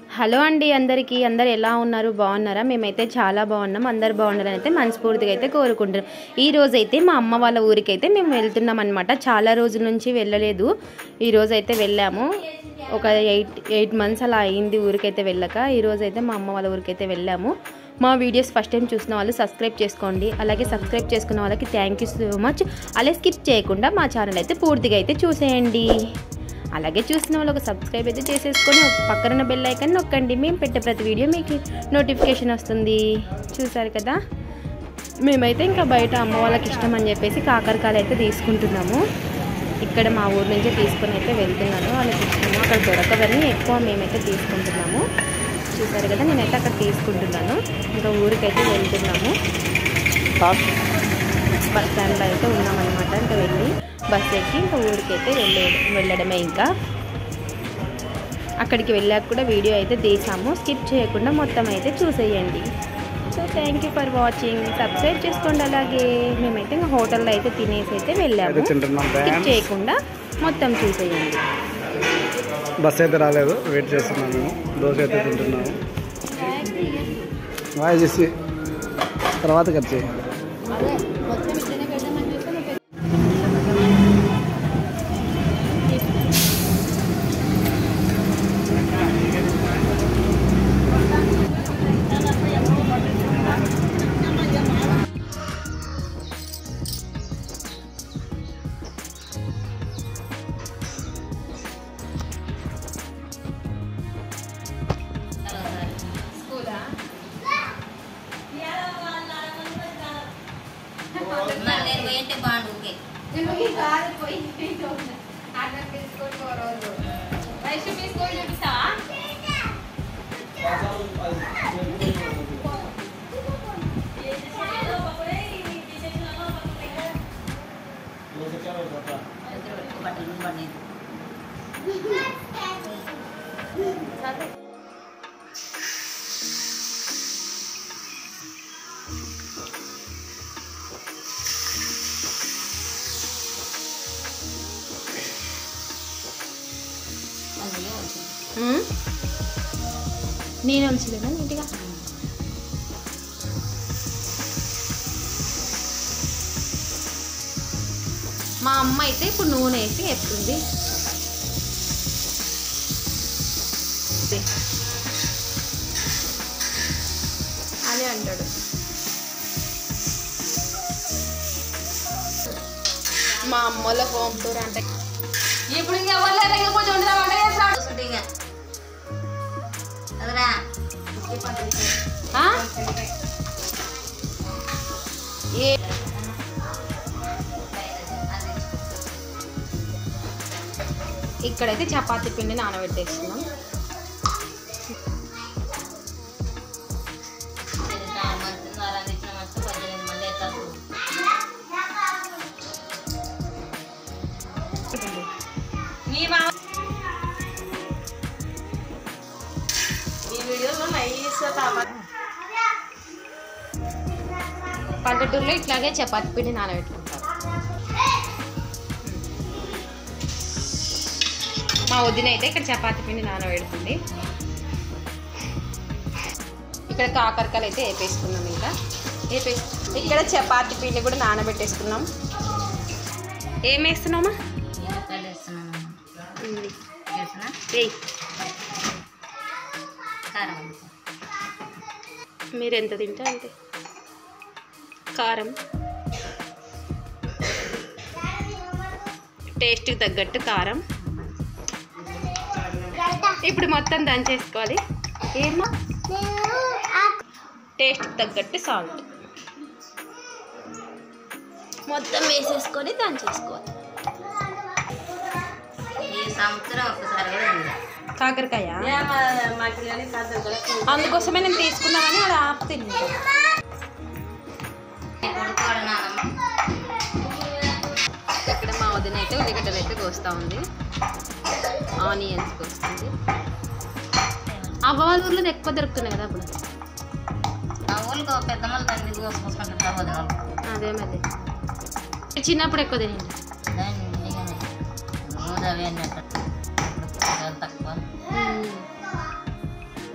Hello అండి అందరికీ అందరు ఎలా ఉన్నారు బాగున్నారా మేమైతే చాలా బాగున్నాం అందరు బాగున్నారని అయితే మనస్ఫూర్తిగా అయితే కోరుకుంటున్నాం ఈ రోజు అయితే మా అమ్మ వాళ్ళ ఊరికి అయితే మేము వెళ్తున్నాం అనమాట చాలా రోజుల నుంచి వెళ్ళలేదు ఈ రోజు అయితే వెళ్ళాము ఒక ఎయిట్ ఎయిట్ మంత్స్ అలా అయింది ఊరికైతే వెళ్ళక ఈ రోజు అయితే మా అమ్మ వాళ్ళ ఊరికైతే వెళ్ళాము మా వీడియోస్ ఫస్ట్ టైం చూసిన వాళ్ళు సబ్స్క్రైబ్ చేసుకోండి అలాగే సబ్స్క్రైబ్ చేసుకున్న వాళ్ళకి థ్యాంక్ యూ సో మచ్ అలాగే స్కిప్ చేయకుండా మా ఛానల్ అయితే పూర్తిగా అయితే చూసేయండి అలాగే చూసిన వాళ్ళు ఒక సబ్స్క్రైబ్ అయితే చేసేసుకొని ఒక పక్కన బెల్ ఐకాన్ నొక్కండి మేము పెట్టే ప్రతి వీడియో మీకు నోటిఫికేషన్ వస్తుంది చూసారు కదా మేమైతే ఇంకా బయట అమ్మ వాళ్ళకి ఇష్టం అని చెప్పేసి కాకరకాయలు అయితే తీసుకుంటున్నాము ఇక్కడ మా ఊరు నుంచి తీసుకొని అయితే వెళ్తున్నాను వాళ్ళకి ఇష్టము అక్కడ దొరకవని ఎక్కువ మేమైతే తీసుకుంటున్నాము చూసారు కదా నేనైతే అక్కడ తీసుకుంటున్నాను ఇంకా ఊరికైతే వెళ్తున్నాము బస్ స్టాండ్లో అయితే ఉన్నామన్నమాట ఇంకా వెళ్ళి బస్ ఎక్కి ఇంకా ఊరికైతే వెళ్ళే వెళ్ళడమే ఇంకా అక్కడికి వెళ్ళాక కూడా వీడియో అయితే తీసాము స్కిప్ చేయకుండా మొత్తం అయితే చూసేయండి so thank you for watching subscribe చేసుకోండి అలాగే మేమైతే ఇంకా హోటల్లో అయితే తినేసి అయితే వెళ్ళాము అయితే తింటున్నాం స్కిప్ ఫ్రెండ్స్ చేయకుండా మొత్తం చూసేయండి బస్ అయితే రాలేదు వెయిట్ చేస్తున్నాం మేము దోశ అయితే తింటున్నాము వాయి చేసి తర్వాత ఖర్చు మరి నేను పోయింటే బాగుండు బట్టలు పడలేదు అందులో వచ్చింది నేను ఉంచలేదా నీట్గా మా అమ్మ అయితే ఇప్పుడు నూనె వేసి వేస్తుంది అని అంటాడు మా అమ్మలో హోమ్ టూర్ అంటే ఇప్పుడు ఇంకా ఎవరు లేదా ఇంకా కొంచెం ఉండదా వంట చేస్తాడు చూస్తుంటే ఇంకా అదరా ఆ? ఏ ఇక్కడైతే చపాతీ పిండి నానబెట్టేస్తున్నాం మీ మామ ఈ వీడియోలో నైస్ పల్లెటూరులో ఇట్లాగే చపాతీ పిండి నానబెట్టుకుంటారు మా వదిన అయితే ఇక్కడ చపాతీ పిండి నానబెడుతుంది ఇక్కడ కాకరకాయలు అయితే వేపేసుకున్నాం ఇంకా వేపేసి ఇక్కడ చపాతీ పిండి కూడా నానబెట్టేసుకున్నాం ఏం వేస్తున్నామా ఏయ్ మీరు ఎంత తింటే అంతే కారం టేస్ట్కి తగ్గట్టు కారం ఇప్పుడు మొత్తం దంచేసుకోవాలి ఏమో టేస్ట్కి తగ్గట్టు సాల్ట్ మొత్తం వేసేసుకొని దంచేసుకోవాలి ఈ సంవత్సరం ఒక్కసారి కూడా ఉంది కాకరకాయ అందుకోసమే నేను తీసుకున్నామని అది ఆపు తింటాను కొడుకు వాడు నానమ్మ ఇక్కడ మా వదిన అయితే ఉల్లిగడ్డలు అయితే కోస్తూ ఉంది ఆనియన్స్ కోస్తుంది అవ్వ వాళ్ళ ఊర్లో ఎక్కువ దొరుకుతున్నాయి కదా అప్పుడు ఆ ఊళ్ళో పెద్ద మళ్ళీ తండ్రి కోసుకుంటుంటా వదిన అదే మరి చిన్నప్పుడు ఎక్కువ తినండి రోజు అవి అన్నట్టు తక్కువ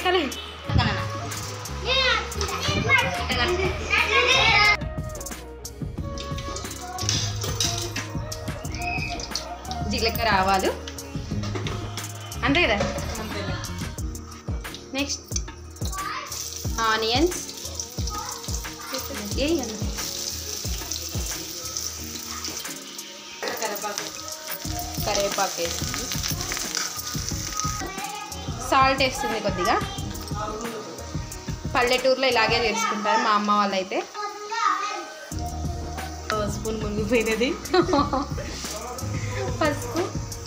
మేకలే కననా జీలకర్ర ఆవాలు అంతే కదా నెక్స్ట్ ఆనియన్స్ కరివేపాకు వేస్తుంది సాల్ట్ వేస్తుంది కొద్దిగా పల్లెటూరులో ఇలాగే చేసుకుంటారు మా అమ్మ వాళ్ళు అయితే స్పూన్ మునిగిపోయినది పసుపు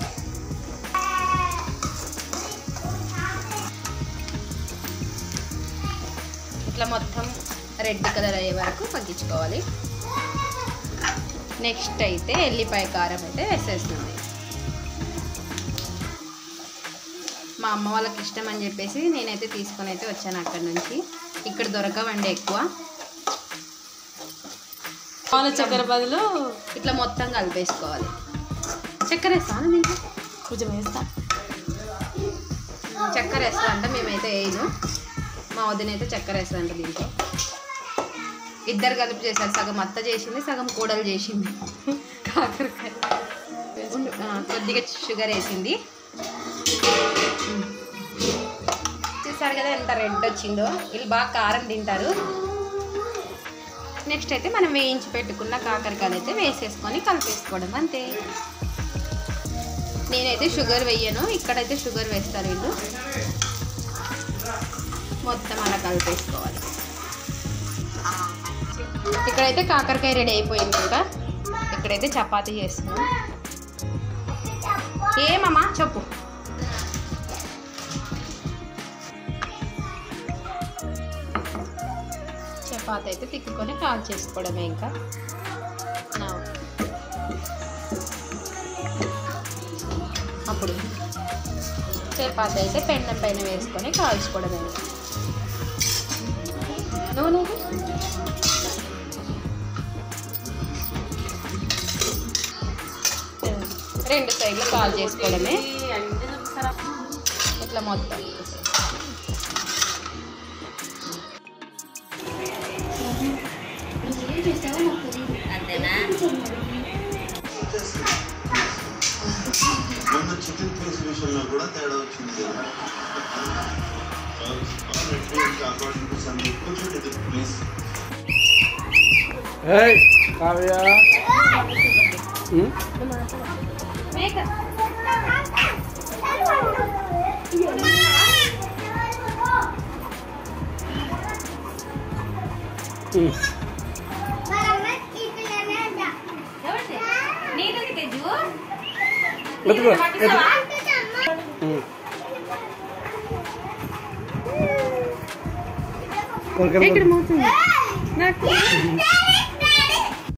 ఇట్లా మొత్తం రెడ్ కలర్ అయ్యే వరకు పగ్గించుకోవాలి నెక్స్ట్ అయితే ఎల్లిపాయ కారం అయితే వేసేస్తుంది మా అమ్మ వాళ్ళకి ఇష్టం అని చెప్పేసి నేనైతే తీసుకొని అయితే వచ్చాను అక్కడ నుంచి ఇక్కడ దొరకవండి ఎక్కువ పాల చక్కెర బదులు ఇట్లా మొత్తం కలిపేసుకోవాలి చక్కెర వేస్తాను దీంట్లో కొంచెం వేస్తా చక్కెర వేస్తారంట మేమైతే వేయను మా వదిన అయితే చక్కెర వేస్తారంట దీంట్లో ఇద్దరు కలిపి చేశారు సగం అత్త చేసింది సగం కూడలు చేసింది కాకరకాయ ఉండు, ఆ, కొద్దిగా షుగర్ వేసింది ఉమ్. చూసారు కదా ఎంత రెడ్ వచ్చిందో వీళ్ళు బాగా కారం తింటారు నెక్స్ట్ అయితే మనం వేయించి పెట్టుకున్న కాకరకాయలు అయితే వేసేసుకొని కలిపేసుకోవడం అంతే నేనైతే షుగర్ వేయను ఇక్కడైతే షుగర్ వేస్తారు వీళ్ళు మొత్తం అలా కలిపేసుకోవాలి ఇక్కడైతే కాకరకాయ రెడీ అయిపోయింది ఇంకా ఇక్కడైతే చపాతీ చేస్తున్నాం ఏమమ్మా చెప్పు చపాతీ అయితే తిక్కుకొని కాల్ చేసుకోవడమే ఇంకా నా అప్పుడు చపాతీ అయితే పెండం పైన వేసుకొని కాల్చుకోవడమే నూనె రెండు సైడ్లు కాల్ చేసుకోవడమే ఇట్లా మొత్తం అంతేనా మొన్న చికెన్ పీస్ విషయంలో కూడా తేడా వచ్చింది కదా అకార్డింగ్ టు సందీ కూర్చోండి ప్లీజ్ ఏయ్ కావ్య ఉమ్, ఉమ్. ఎత్తుకో, ఎత్తు. ఉమ్. కొరికెలు ఇక్కడ మోతుంది నాకు